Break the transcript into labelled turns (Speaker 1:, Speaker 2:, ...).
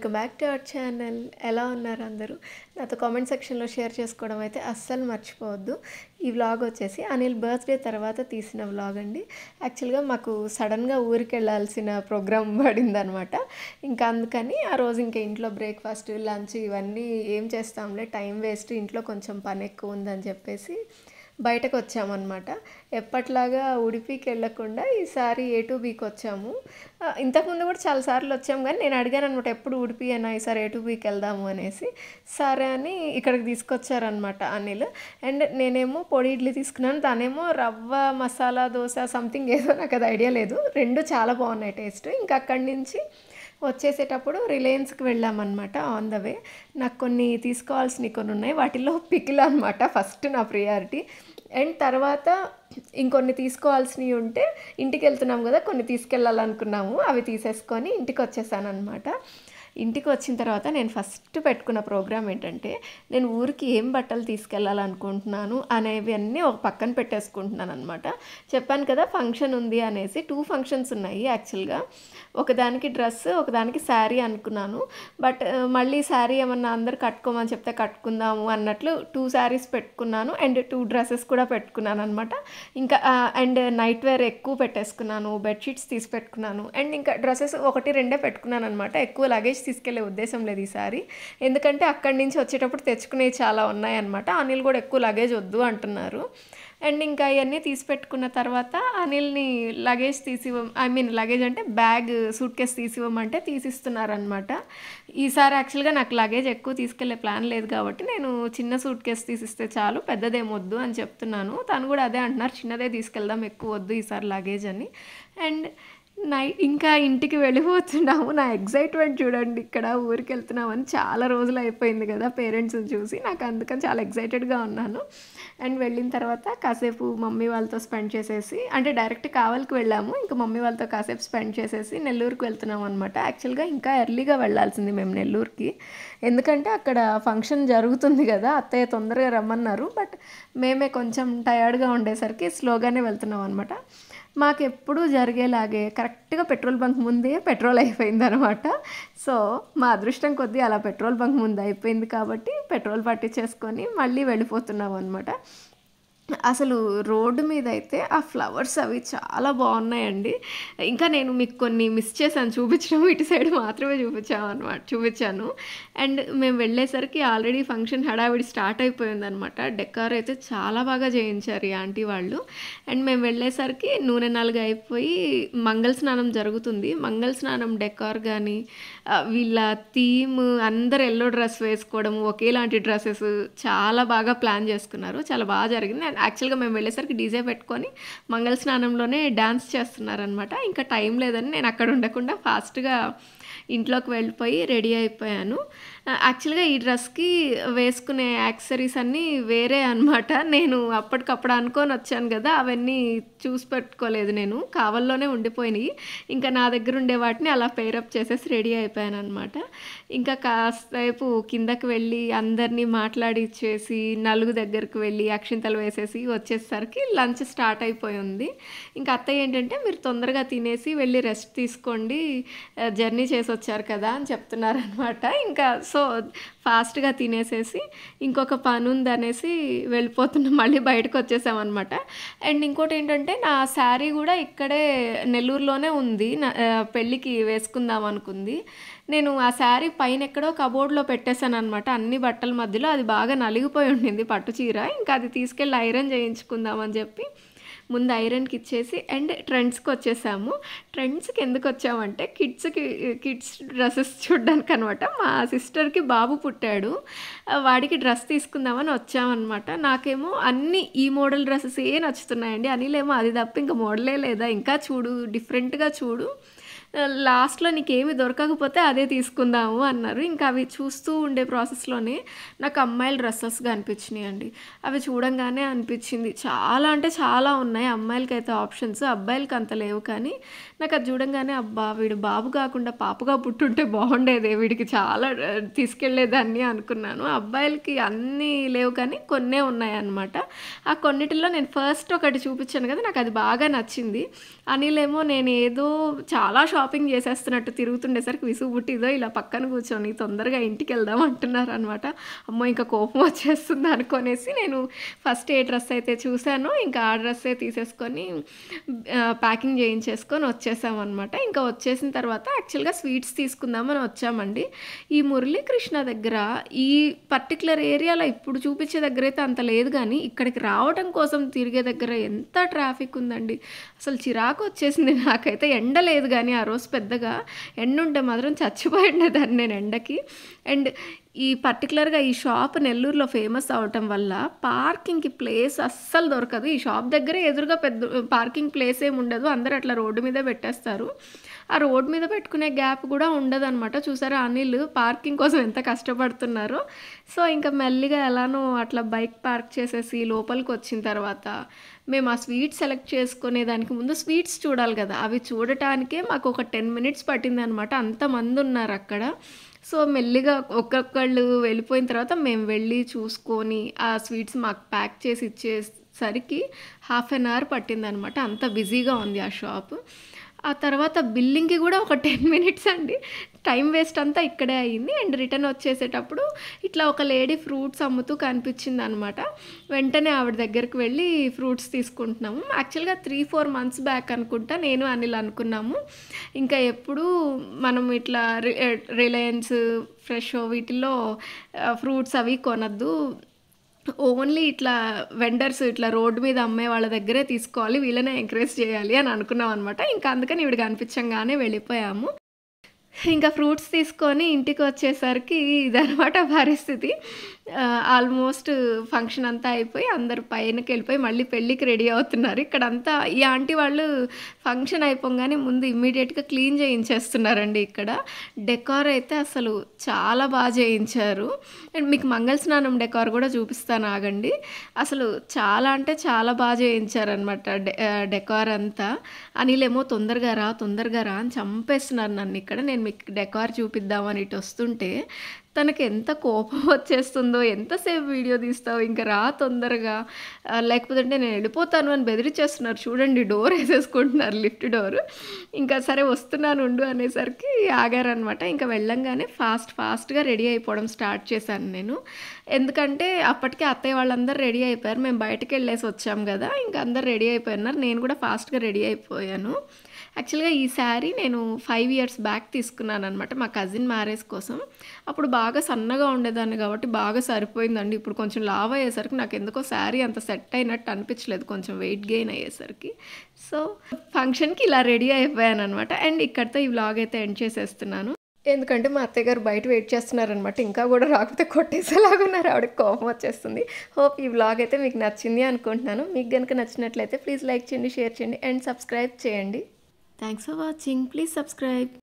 Speaker 1: welcome back to our channel ఎలా ఉన్నారు అందరూ నాతో కామెంట్ సెక్షన్లో షేర్ చేసుకోవడం అయితే అస్సలు మర్చిపోవద్దు ఈ వ్లాగ్ వచ్చేసి అనిల్ బర్త్డే తర్వాత తీసిన వ్లాగ్ అండి యాక్చువల్గా మాకు సడన్గా ఊరికి వెళ్ళాల్సిన ప్రోగ్రామ్ పడిందనమాట ఇంకా అందుకని ఆ రోజు ఇంకా ఇంట్లో బ్రేక్ఫాస్ట్ లంచ్ ఇవన్నీ ఏం చేస్తాంలే టైం వేస్ట్ ఇంట్లో కొంచెం పని ఎక్కువ ఉందని చెప్పేసి బయటకు వచ్చామన్నమాట ఎప్పట్లాగా ఉడిపికి వెళ్ళకుండా ఈసారి ఏ టు బీకి వచ్చాము ఆ, ఇంతకుముందు కూడా చాలాసార్లు వచ్చాము కానీ నేను అడిగాను అనమాట ఎప్పుడు ఉడిపి అయినా ఈసారి ఏ టు బీకి వెళ్దాము అనేసి సరే అని ఇక్కడికి తీసుకొచ్చారనమాట అనిల్ అండ్ నేనేమో పొడి ఇడ్లీ తీసుకున్నాను తనేమో రవ్వ మసాలా దోశ సంథింగ్ ఏదో నాకు అది ఐడియా లేదు రెండు చాలా బాగున్నాయి టేస్ట్ ఇంకా అక్కడి నుంచి వచ్చేసేటప్పుడు రిలయన్స్కి వెళ్ళామన్నమాట ఆన్ ద వే నాకు కొన్ని తీసుకోవాల్సినవి కొన్ని ఉన్నాయి వాటిలో పికిల్ అనమాట ఫస్ట్ నా ప్రియారిటీ అండ్ తర్వాత ఇంకొన్ని తీసుకోవాల్సినవి ఉంటే ఇంటికి వెళ్తున్నాం కదా కొన్ని తీసుకెళ్ళాలనుకున్నాము అవి తీసేసుకొని ఇంటికి వచ్చేసాను అనమాట ఇంటికి వచ్చిన తర్వాత నేను ఫస్ట్ పెట్టుకున్న ప్రోగ్రామ్ ఏంటంటే నేను ఊరికి ఏం బట్టలు తీసుకెళ్ళాలనుకుంటున్నాను అనేవి అన్నీ ఒక పక్కన పెట్టేసుకుంటున్నాను అనమాట చెప్పాను కదా ఫంక్షన్ ఉంది అనేసి టూ ఫంక్షన్స్ ఉన్నాయి యాక్చువల్గా ఒకదానికి డ్రెస్ ఒకదానికి శారీ అనుకున్నాను బట్ ఆ, మళ్ళీ శారీ ఏమన్నా అందరు కట్టుకోమని చెప్తే కట్టుకుందాము అన్నట్లు టూ శారీస్ పెట్టుకున్నాను అండ్ టూ డ్రెస్సెస్ కూడా పెట్టుకున్నాను అనమాట ఇంకా అండ్ నైట్ వేర్ ఎక్కువ పెట్టేసుకున్నాను బెడ్షీట్స్ తీసి పెట్టుకున్నాను అండ్ ఇంకా డ్రెస్సెస్ ఒకటి రెండే పెట్టుకున్నాను అనమాట ఎక్కువ లగేజ్ తీసుకెళ్లే ఉద్దేశం లేదు ఈసారి ఎందుకంటే అక్కడి నుంచి వచ్చేటప్పుడు తెచ్చుకునేవి చాలా ఉన్నాయన్నమాట అనిల్ కూడా ఎక్కువ లగేజ్ వద్దు అంటున్నారు అండ్ ఇంకా ఇవన్నీ తీసి పెట్టుకున్న తర్వాత అనిల్ని లగేజ్ తీసివ్వం ఐ మీన్ లగేజ్ అంటే బ్యాగ్ సూట్ కేస్ తీసివ్వమంటే తీసిస్తున్నారనమాట ఈసారి యాక్చువల్గా నాకు లగేజ్ ఎక్కువ తీసుకెళ్లే ప్లాన్ లేదు కాబట్టి నేను చిన్న సూట్ కేస్ తీసిస్తే చాలు పెద్దదేం వద్దు అని చెప్తున్నాను తను కూడా అదే అంటున్నారు చిన్నదే తీసుకెళ్దాం ఎక్కువ వద్దు ఈసారి లగేజ్ అని అండ్ నై ఇంకా ఇంటికి వెళ్ళిపోతున్నాము నా ఎగ్జైట్మెంట్ చూడండి ఇక్కడ ఊరికి వెళ్తున్నామని చాలా రోజులు అయిపోయింది కదా పేరెంట్స్ని చూసి నాకు అందుకని చాలా ఎగ్జైటెడ్గా ఉన్నాను అండ్ వెళ్ళిన తర్వాత కాసేపు మమ్మీ వాళ్ళతో స్పెండ్ చేసేసి అంటే డైరెక్ట్ కావలికి వెళ్ళాము ఇంకా మమ్మీ వాళ్ళతో కాసేపు స్పెండ్ చేసేసి నెల్లూరుకి వెళ్తున్నాం అనమాట యాక్చువల్గా ఇంకా ఎర్లీగా వెళ్ళాల్సింది మేము నెల్లూరుకి ఎందుకంటే అక్కడ ఫంక్షన్ జరుగుతుంది కదా అత్తయ్య తొందరగా రమ్మన్నారు బట్ మేమే కొంచెం టయర్డ్గా ఉండేసరికి స్లోగానే వెళ్తున్నాం అనమాట మాకు ఎప్పుడూ జరిగేలాగే కరెక్ట్గా పెట్రోల్ బంక్ ముందే పెట్రోల్ అయిపోయింది అనమాట సో మా అదృష్టం కొద్దీ అలా పెట్రోల్ బంక్ ముందు అయిపోయింది కాబట్టి పెట్రోల్ పట్టించేసుకొని మళ్ళీ వెళ్ళిపోతున్నాం అనమాట అసలు రోడ్డు మీద అయితే ఆ ఫ్లవర్స్ అవి చాలా బాగున్నాయండి ఇంకా నేను మీకు కొన్ని మిస్ చేశాను చూపించడం ఇటు సైడ్ మాత్రమే చూపించాము అనమాట చూపించాను అండ్ మేము వెళ్ళేసరికి ఆల్రెడీ ఫంక్షన్ హడావిడి స్టార్ట్ అయిపోయింది అనమాట డెకార్ అయితే చాలా బాగా చేయించారు ఈ ఆంటీ వాళ్ళు అండ్ మేము వెళ్ళేసరికి నూనె నాలుగు అయిపోయి మంగళ స్నానం జరుగుతుంది మంగళ స్నానం డెకార్ కానీ వీళ్ళ థీమ్ అందరు ఎల్లో డ్రెస్ వేసుకోవడం ఒకేలాంటి డ్రెస్సెస్ చాలా బాగా ప్లాన్ చేసుకున్నారు చాలా బాగా జరిగింది అండ్ యాక్చువల్గా మేము వెళ్ళేసరికి డీజే పెట్టుకొని మంగళ స్నానంలోనే డ్యాన్స్ చేస్తున్నారనమాట ఇంకా టైం లేదని నేను అక్కడ ఉండకుండా ఫాస్ట్గా ఇంట్లోకి వెళ్ళిపోయి రెడీ అయిపోయాను యాక్చువల్గా ఈ డ్రెస్కి వేసుకునే యాక్సరీస్ అన్నీ వేరే అనమాట నేను అప్పటికప్పుడు అనుకొని వచ్చాను కదా అవన్నీ చూసి పెట్టుకోలేదు నేను కావల్లోనే ఉండిపోయినాయి ఇంకా నా దగ్గర ఉండే వాటిని అలా పేరప్ చేసేసి రెడీ అయిపోయాను అనమాట ఇంకా కాసేపు కిందకి వెళ్ళి అందరినీ మాట్లాడిచ్చేసి నలుగు దగ్గరికి వెళ్ళి అక్షింతలు వేసేసి వచ్చేసరికి లంచ్ స్టార్ట్ అయిపోయి ఉంది ఇంకా అత్తయ్య ఏంటంటే మీరు తొందరగా తినేసి వెళ్ళి రెస్ట్ తీసుకోండి జర్నీ చేసి వచ్చారు కదా అని చెప్తున్నారనమాట ఇంకా సో ఫాస్ట్గా తినేసేసి ఇంకొక పని ఉందనేసి వెళ్ళిపోతున్నాం మళ్ళీ బయటకు వచ్చేసామన్నమాట అండ్ ఇంకోటి ఏంటంటే నా శారీ కూడా ఇక్కడే నెల్లూరులోనే ఉంది నా ఆ, పెళ్ళికి వేసుకుందాం అనుకుంది నేను ఆ శారీ పైన ఎక్కడో కబోర్డ్లో పెట్టేశాను అనమాట అన్ని బట్టల మధ్యలో అది బాగా నలిగిపోయి ఉండింది పట్టు చీర ఇంకా అది తీసుకెళ్ళి ఐరన్ చేయించుకుందామని చెప్పి ముందు ఐరన్కి ఇచ్చేసి అండ్ ట్రెండ్స్కి వచ్చేసాము ట్రెండ్స్కి ఎందుకు వచ్చామంటే కిడ్స్కి కిడ్స్ డ్రెస్సెస్ చూడడానికి అనమాట మా సిస్టర్కి బాబు పుట్టాడు ఆ, వాడికి డ్రెస్ తీసుకుందామని వచ్చామన్నమాట నాకేమో అన్ని ఈ మోడల్ డ్రెస్సెస్ ఏ నచ్చుతున్నాయండి అనిలేమో అది తప్ప ఇంకా మోడలే లేదా ఇంకా చూడు డిఫరెంట్గా చూడు లాస్ట్లో నీకేమి దొరకకపోతే అదే తీసుకుందాము అన్నారు ఇంకా అవి చూస్తూ ఉండే ప్రాసెస్లోనే నాకు అమ్మాయిల డ్రెస్సెస్గా అనిపించినాయి అండి అవి చూడంగానే అనిపించింది చాలా అంటే చాలా ఉన్నాయి అమ్మాయిలకి అయితే ఆప్షన్స్ అబ్బాయిలకి అంత లేవు కానీ నాకు అది చూడంగానే అబ్బా వీడు బాబు కాకుండా పాపగా పుట్టుంటే బాగుండేదే వీడికి చాలా ఆ, తీసుకెళ్లేదాన్ని అనుకున్నాను అబ్బాయిలకి అన్నీ లేవు కానీ కొన్నే ఉన్నాయన్నమాట ఆ కొన్నిటిలో నేను ఫస్ట్ ఒకటి చూపించాను కదా నాకు అది బాగా నచ్చింది అనిలేమో నేను ఏదో చాలా షాప్ షాపింగ్ చేసేస్తున్నట్టు తిరుగుతుండేసరికి విసుగు పుట్టి ఇదో ఇలా పక్కన కూర్చొని తొందరగా ఇంటికి వెళ్దాం అంటున్నారు అనమాట అమ్మో ఇంకా కోపం వచ్చేస్తుంది అనుకొనేసి నేను ఫస్ట్ ఏ డ్రెస్ అయితే చూశానో ఇంకా ఆ డ్రెస్సే తీసేసుకొని ప్యాకింగ్ చేయించేసుకొని వచ్చేసామన్నమాట ఇంకా వచ్చేసిన తర్వాత యాక్చువల్గా స్వీట్స్ తీసుకుందామని వచ్చామండి ఈ మురళీకృష్ణ దగ్గర ఈ పర్టికులర్ ఏరియాలో ఇప్పుడు చూపించే దగ్గర అయితే అంత లేదు కానీ ఇక్కడికి రావడం కోసం తిరిగే దగ్గర ఎంత ట్రాఫిక్ ఉందండి అసలు చిరాకు వచ్చేసింది నాకైతే ఎండ లేదు కానీ ఆ రోజు పెద్దగా ఎండ ఉంటే మాత్రం చచ్చిపోయి ఉండేదాన్ని నేను ఎండకి అండ్ ఈ పర్టికులర్గా ఈ షాప్ నెల్లూరులో ఫేమస్ అవటం వల్ల పార్కింగ్కి ప్లేస్ అస్సలు దొరకదు ఈ షాప్ దగ్గర ఎదురుగా పెద్ద పార్కింగ్ ప్లేస్ ఏమి ఉండదు అందరూ అట్లా రోడ్డు మీద పెట్టేస్తారు ఆ రోడ్ మీద పెట్టుకునే గ్యాప్ కూడా ఉండదన్నమాట చూసారా అనిల్ పార్కింగ్ కోసం ఎంత కష్టపడుతున్నారో సో ఇంకా మెల్లిగా ఎలానో అట్లా బైక్ పార్క్ చేసేసి లోపలికి వచ్చిన తర్వాత మేము ఆ స్వీట్ సెలెక్ట్ చేసుకునే దానికి ముందు స్వీట్స్ చూడాలి కదా అవి చూడటానికే మాకు ఒక టెన్ మినిట్స్ పట్టిందనమాట అంతమంది ఉన్నారు అక్కడ సో మెల్లిగా ఒక్కొక్కళ్ళు వెళ్ళిపోయిన తర్వాత మేము వెళ్ళి చూసుకొని ఆ స్వీట్స్ మాకు ప్యాక్ చేసి ఇచ్చేసరికి హాఫ్ అన్ అవర్ పట్టిందనమాట అంత బిజీగా ఉంది ఆ షాప్ ఆ తర్వాత బిల్లింగ్కి కూడా ఒక టెన్ మినిట్స్ అండి టైం వేస్ట్ అంతా ఇక్కడే అయ్యింది అండ్ రిటర్న్ వచ్చేసేటప్పుడు ఇట్లా ఒక లేడీ ఫ్రూట్స్ అమ్ముతూ కనిపించింది అనమాట వెంటనే ఆవిడ దగ్గరికి వెళ్ళి ఫ్రూట్స్ తీసుకుంటున్నాము యాక్చువల్గా త్రీ ఫోర్ మంత్స్ బ్యాక్ అనుకుంటా నేను అనిల్ అనుకున్నాము ఇంకా ఎప్పుడు మనం ఇట్లా రిలయన్స్ ఫ్రెష్ వీటిల్లో ఫ్రూట్స్ అవి కొనద్దు ఓన్లీ ఇట్లా వెండర్స్ ఇట్లా రోడ్డు మీద అమ్మే వాళ్ళ దగ్గరే తీసుకోవాలి వీళ్ళనే ఎంకరేజ్ చేయాలి అని అనుకున్నాం అనమాట ఇంకా అందుకని ఇవిడ కనిపించంగానే వెళ్ళిపోయాము ఇంకా ఫ్రూట్స్ తీసుకొని ఇంటికి వచ్చేసరికి ఇదనమాట పరిస్థితి ఆల్మోస్ట్ ఫంక్షన్ అంతా అయిపోయి అందరు పైనకి వెళ్ళిపోయి మళ్ళీ పెళ్ళికి రెడీ అవుతున్నారు ఇక్కడంతా ఈ ఆంటీ వాళ్ళు ఫంక్షన్ అయిపోగానే ముందు ఇమ్మీడియట్గా క్లీన్ చేయించేస్తున్నారండి ఇక్కడ డెకార్ అయితే అసలు చాలా బాగా చేయించారు అండ్ మీకు మంగళ స్నానం డెకార్ కూడా చూపిస్తాను ఆగండి అసలు చాలా అంటే చాలా బాగా చేయించారనమాట డె డెకార్ అంతా అనిలేమో తొందరగా రా తొందరగా రా అని చంపేస్తున్నారు నన్ను ఇక్కడ నేను మీకు డెకార్ చూపిద్దామని ఇటు వస్తుంటే తనకి ఎంత కోపం వచ్చేస్తుందో ఎంతసేపు వీడియో తీస్తావు ఇంకా రా తొందరగా ఆ, లేకపోతే నేను వెళ్ళిపోతాను అని బెదిరించేస్తున్నారు చూడండి డోర్ వేసేసుకుంటున్నారు లిఫ్ట్ డోర్ ఇంకా సరే వస్తున్నాను ఉండు అనేసరికి ఆగారనమాట ఇంకా వెళ్ళంగానే ఫాస్ట్ ఫాస్ట్గా రెడీ అయిపోవడం స్టార్ట్ చేశాను నేను ఎందుకంటే అప్పటికే అత్తయ్య వాళ్ళందరూ రెడీ అయిపోయారు మేము బయటకు వెళ్ళేసి వచ్చాం కదా ఇంకా అందరు రెడీ అయిపోయినారు నేను కూడా ఫాస్ట్గా రెడీ అయిపోయాను యాక్చువల్గా ఈ శారీ నేను ఫైవ్ ఇయర్స్ బ్యాక్ తీసుకున్నాను అనమాట మా కజిన్ మ్యారేజ్ కోసం అప్పుడు బాగా సన్నగా ఉండేదాన్ని కాబట్టి బాగా సరిపోయిందండి ఇప్పుడు కొంచెం లావ్ అయ్యేసరికి నాకు ఎందుకో శారీ అంత సెట్ అయినట్టు అనిపించలేదు కొంచెం వెయిట్ గెయిన్ అయ్యేసరికి సో ఫంక్షన్కి ఇలా రెడీ అయిపోయాను అనమాట అండ్ ఇక్కడితో ఈ వ్లాగ్ అయితే ఎండ్ చేసేస్తున్నాను ఎందుకంటే మా అత్తయ్య గారు బయట వెయిట్ చేస్తున్నారనమాట ఇంకా కూడా రాకపోతే కొట్టేసేలాగా ఉన్నారు ఆవిడకి కోపం వచ్చేస్తుంది హోప్ ఈ వ్లాగ్ అయితే మీకు నచ్చింది అనుకుంటున్నాను మీకు కనుక నచ్చినట్లయితే ప్లీజ్ లైక్ చేయండి షేర్ చేయండి అండ్ సబ్స్క్రైబ్ చేయండి thanks for watching please subscribe